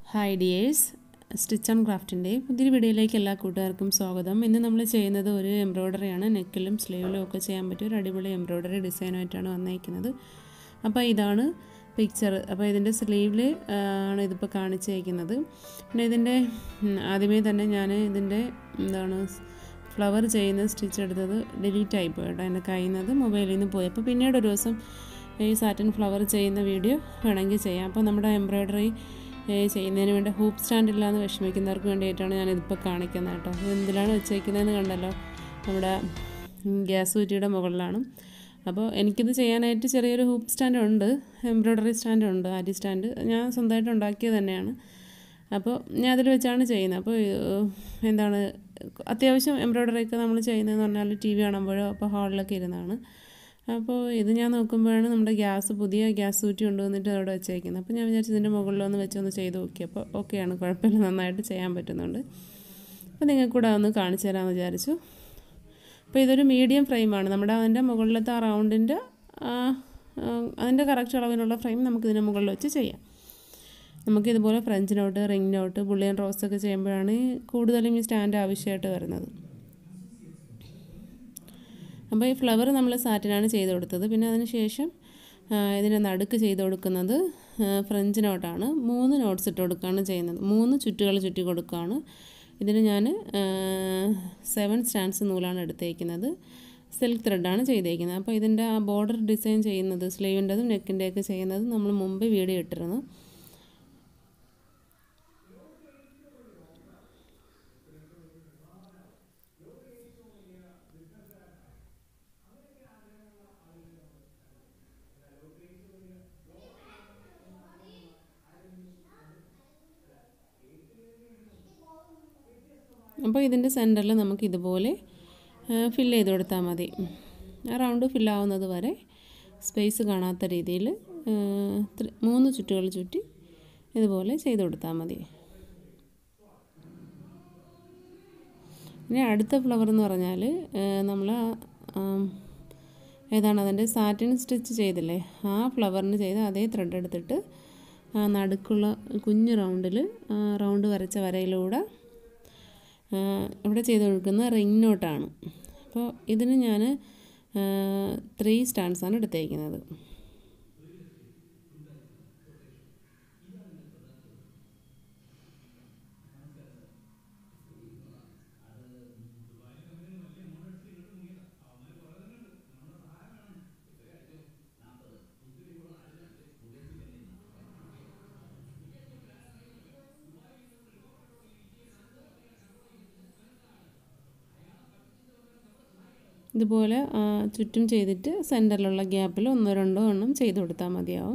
hi dears stitch and ക്രാഫ്റ്റിൻ്റെ പുതിയൊരു വീഡിയോയിലേക്ക് എല്ലാ കൂട്ടുകാർക്കും സ്വാഗതം ഇന്ന് നമ്മൾ ചെയ്യുന്നത് ഒരു എംബ്രോയ്ഡറിയാണ് നെക്കിലും സ്ലീവിലും ഒക്കെ ചെയ്യാൻ പറ്റിയ ഒരു അടിപൊളി എംബ്രോയ്ഡറി ഡിസൈനായിട്ടാണ് വന്നിരിക്കുന്നത് അപ്പോൾ ഇതാണ് പിക്ചർ അപ്പോൾ ഇതിൻ്റെ സ്ലീവിൽ ആണ് ഇതിപ്പോൾ കാണിച്ചേക്കുന്നത് പിന്നെ ഇതിൻ്റെ ഉം, ആദ്യമേ തന്നെ ഞാൻ ഇതിൻ്റെ എന്താണ് ഫ്ലവർ ചെയ്യുന്ന സ്റ്റിച്ച് എടുത്തത് ഡിലീറ്റ് ആയി പോയിട്ടോ എൻ്റെ കയ്യിൽ നിന്ന് മൊബൈലിൽ നിന്ന് പോയി അപ്പോൾ പിന്നീട് ഒരു ദിവസം ഈ സാറ്റിൻ ഫ്ലവർ ചെയ്യുന്ന വീഡിയോ വേണമെങ്കിൽ ചെയ്യാം അപ്പോൾ നമ്മുടെ എംബ്രോയ്ഡറി ചെയ്യുന്നതിന് വേണ്ടി ഹൂപ്പ് സ്റ്റാൻഡ് ഇല്ലാന്ന് വിഷമിക്കുന്നവർക്ക് വേണ്ടിയിട്ടാണ് ഞാനിതിപ്പോൾ കാണിക്കുന്നത് കേട്ടോ ഇത് എന്തിലാണ് വെച്ചേക്കുന്നതെന്ന് കണ്ടല്ലോ നമ്മുടെ ഗ്യാസ് കുറ്റിയുടെ മുകളിലാണ് അപ്പോൾ എനിക്കിത് ചെയ്യാനായിട്ട് ചെറിയൊരു ഹൂപ്പ് സ്റ്റാൻഡ് ഉണ്ട് എംബ്രോയ്ഡറി സ്റ്റാൻഡ് ഉണ്ട് ആരി സ്റ്റാൻഡ് ഞാൻ സ്വന്തമായിട്ട് ഉണ്ടാക്കിയത് തന്നെയാണ് അപ്പോൾ ഞാൻ അതിൽ വെച്ചാണ് ചെയ്യുന്നത് അപ്പോൾ ഏഹ്, എന്താണ് അത്യാവശ്യം എംബ്രോയ്ഡറി ഒക്കെ നമ്മൾ ചെയ്യുന്നതെന്ന് പറഞ്ഞാൽ ടി വി കാണുമ്പോഴോ അപ്പോൾ ഹാളിലൊക്കെ ഇരുന്നാണ് അപ്പോൾ ഇത് ഞാൻ നോക്കുമ്പോഴാണ് നമ്മുടെ ഗ്യാസ് പുതിയ ഗ്യാസ് ഊറ്റി കൊണ്ടുവന്നിട്ട് അവിടെ വെച്ചേക്കുന്നത് അപ്പോൾ ഞാൻ വിചാരിച്ചു ഇതിൻ്റെ മുകളിലൊന്ന് വെച്ചൊന്ന് ചെയ്ത് നോക്കി അപ്പോൾ ഓക്കെയാണ് കുഴപ്പമില്ല നന്നായിട്ട് ചെയ്യാൻ പറ്റുന്നുണ്ട് അപ്പോൾ നിങ്ങൾക്ക് കൂടെ ഒന്ന് കാണിച്ചു തരാമെന്ന് വിചാരിച്ചു അപ്പോൾ ഇതൊരു മീഡിയം ഫ്രെയിമാണ് നമ്മുടെ അതിൻ്റെ മുകളിലത്തെ ആ റൗണ്ടിൻ്റെ അതിൻ്റെ കറക്റ്റ് അളവിനുള്ള ഫ്രെയിം നമുക്ക് ഇതിൻ്റെ മുകളിൽ വെച്ച് ചെയ്യാം നമുക്കിതുപോലെ French knot ring knot bullion rose ഒക്കെ ചെയ്യുമ്പോഴാണ് കൂടുതലും ഈ സ്റ്റാൻഡ് ആവശ്യമായിട്ട് വരുന്നത് അപ്പോൾ ഈ ഫ്ലവർ നമ്മൾ സാറ്റിനാണ് ചെയ്ത് കൊടുത്തത് പിന്നെ അതിന് ശേഷം ആ, ഇതിൻ്റെ നടുക്ക് ചെയ്ത് കൊടുക്കുന്നത് ആ, ഫ്രഞ്ച് നോട്ടാണ് മൂന്ന് നോട്ട്സ് ഇട്ട് കൊടുക്കുകയാണ് ചെയ്യുന്നത് മൂന്ന് ചുറ്റുകൾ ചുറ്റി കൊടുക്കുകയാണ് ഇതിന് ഞാൻ സെവൻ സ്റ്റാൻഡ്സ് നൂലാണ് എടുത്തേക്കുന്നത് സിൽക്ക് ത്രെഡാണ് ചെയ്തേക്കുന്നത് അപ്പോൾ ഇതിൻ്റെ ആ ബോർഡർ ഡിസൈൻ ചെയ്യുന്നത് സ്ലീവിൻ്റെതും നെക്കിൻ്റെയൊക്കെ ചെയ്യുന്നത് നമ്മൾ മുമ്പ് വീഡിയോ ഇട്ടിരുന്നു അപ്പോൾ ഇതിൻ്റെ സെൻറ്ററിൽ നമുക്ക് ഇതുപോലെ ഫില്ല് ചെയ്ത് കൊടുത്താൽ മതി ആ റൗണ്ട് ഫില്ലാവുന്നത് വരെ സ്പേസ് കാണാത്ത രീതിയിൽ മൂന്ന് ചുറ്റുകൾ ചുറ്റി ഇതുപോലെ ചെയ്ത് കൊടുത്താൽ മതി ഇനി അടുത്ത ഫ്ലവർ എന്ന് പറഞ്ഞാൽ നമ്മൾ ഏതാണ് അതിൻ്റെ സാറ്റിൻ സ്റ്റിച്ച് ചെയ്തില്ലേ ആ ഫ്ലവറിന് ചെയ്ത അതേ ത്രെഡ് എടുത്തിട്ട് ആ നടുക്കുള്ള കുഞ്ഞു റൗണ്ടിൽ റൗണ്ട് വരച്ച വരയിലൂടെ ആ, ഇവിടെ ചെയ്ത് കൊടുക്കുന്ന റിംഗ് നോട്ടാണ് അപ്പോൾ ഇതിന് ഞാൻ ത്രീ സ്റ്റാൻഡ്സാണ് എടുത്തേക്കുന്നത് ഇതുപോലെ ആ, ചുറ്റും ചെയ്തിട്ട് സെൻറ്ററിലുള്ള ഗ്യാപ്പിൽ ഒന്നോ രണ്ടോ എണ്ണം ചെയ്ത് കൊടുത്താൽ മതിയാവും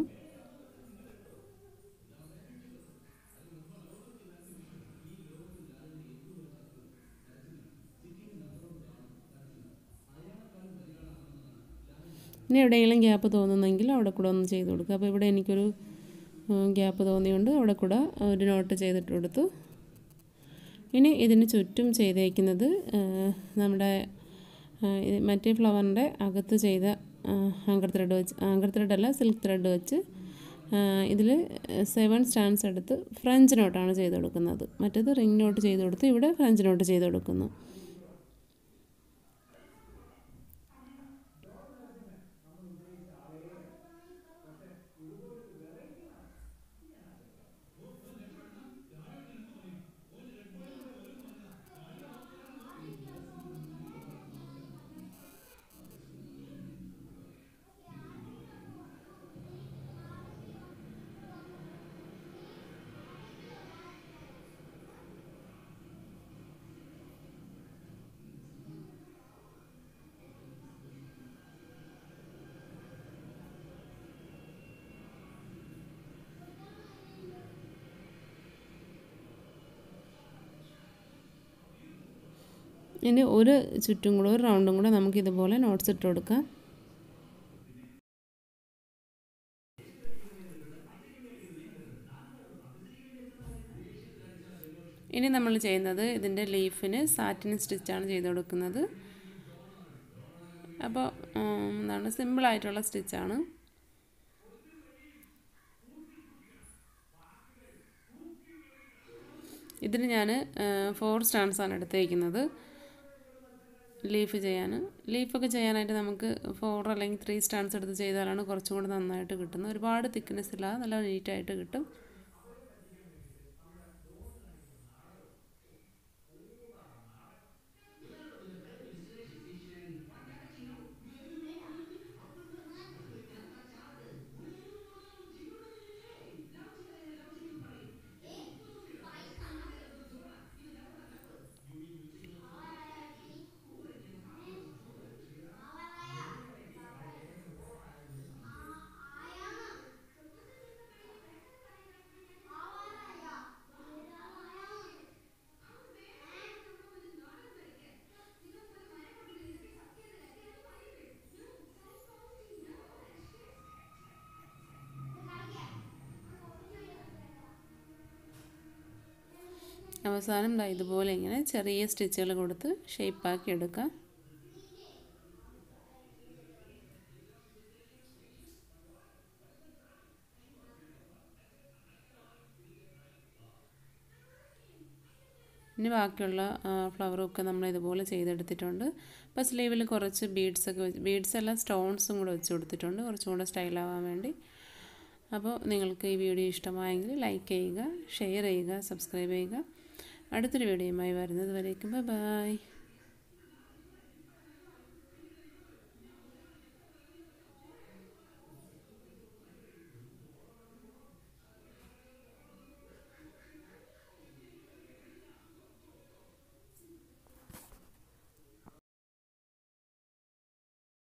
ഇനി എവിടെയെങ്കിലും ഗ്യാപ്പ് തോന്നുന്നെങ്കിൽ അവിടെ കൂടെ ഒന്ന് ചെയ്ത് കൊടുക്കുക അപ്പോൾ ഇവിടെ എനിക്കൊരു ഗ്യാപ്പ് തോന്നിയുകൊണ്ട് അവിടെ കൂടെ ഒരു നോട്ട് ചെയ്തിട്ട് കൊടുത്തു ഇനി ഇതിന് ചുറ്റും ചെയ്തേക്കുന്നത് ആ, നമ്മുടെ ആ, ഇത് മറ്റേ ഫ്ലവറിൻ്റെ അകത്ത് ചെയ്ത ആങ്കർ ത്രെഡ് വെച്ച് ആങ്കർ ത്രെഡല്ല സിൽക്ക് ത്രെഡ് വെച്ച് ഇതിൽ സെവൻ സ്റ്റാൻഡ്സ് എടുത്ത് ഫ്രഞ്ച് നോട്ടാണ് ചെയ്ത് കൊടുക്കുന്നത് മറ്റേത് റിംഗ് നോട്ട് ചെയ്ത് കൊടുത്ത് ഇവിടെ ഫ്രഞ്ച് നോട്ട് ചെയ്ത് കൊടുക്കുന്നു ഇനി ഒരു ചുറ്റും കൂടെ ഒരു റൗണ്ടും കൂടെ നമുക്ക് ഇതുപോലെ നോട്ട്സ് ഇട്ട് കൊടുക്കാം ഇനി നമ്മൾ ചെയ്യുന്നത് ഇതിൻ്റെ ലീഫിന് സാറ്റിൻ സ്റ്റിച്ചാണ് ചെയ്ത് കൊടുക്കുന്നത് അപ്പോൾ എന്താണ് സിമ്പിളായിട്ടുള്ള സ്റ്റിച്ചാണ് ഇതിന് ഞാൻ ഫോർ സ്റ്റാൻഡ്സാണ് എടുത്തേക്കുന്നത് ലീഫ് ചെയ്യാൻ ലീഫൊക്കെ ചെയ്യാനായിട്ട് നമുക്ക് ഫോർ അല്ലെങ്കിൽ ത്രീ സ്റ്റാൻഡ്സ് എടുത്ത് ചെയ്താലാണ് കുറച്ചും കൂടി നന്നായിട്ട് കിട്ടുന്നത് ഒരുപാട് തിക്നെസ് ഇല്ലാതെ നല്ല നീറ്റായിട്ട് കിട്ടും അവസാനം ദാ ഇതുപോലെ ഇങ്ങനെ ചെറിയ സ്റ്റിച്ചുകൾ കൊടുത്ത് ഷേപ്പാക്കി എടുക്കാം ഇനി ബാക്കിയുള്ള ഫ്ലവറും ഒക്കെ നമ്മൾ ഇതുപോലെ ചെയ്തെടുത്തിട്ടുണ്ട് അപ്പോൾ സ്ലീവിൽ കുറച്ച് ബീഡ്സ് ഒക്കെ വെച്ച് ബീഡ്സ് എല്ലാം സ്റ്റോൺസും കൂടെ വെച്ച് കൊടുത്തിട്ടുണ്ട് കുറച്ചും കൂടെ സ്റ്റൈലാവാൻ വേണ്ടി അപ്പോൾ നിങ്ങൾക്ക് ഈ വീഡിയോ ഇഷ്ടമായെങ്കിൽ ലൈക്ക് ചെയ്യുക ഷെയർ ചെയ്യുക സബ്സ്ക്രൈബ് ചെയ്യുക അടുത്തൊരു വീഡിയോയുമായി വരുന്നത് വരേക്കും ബൈ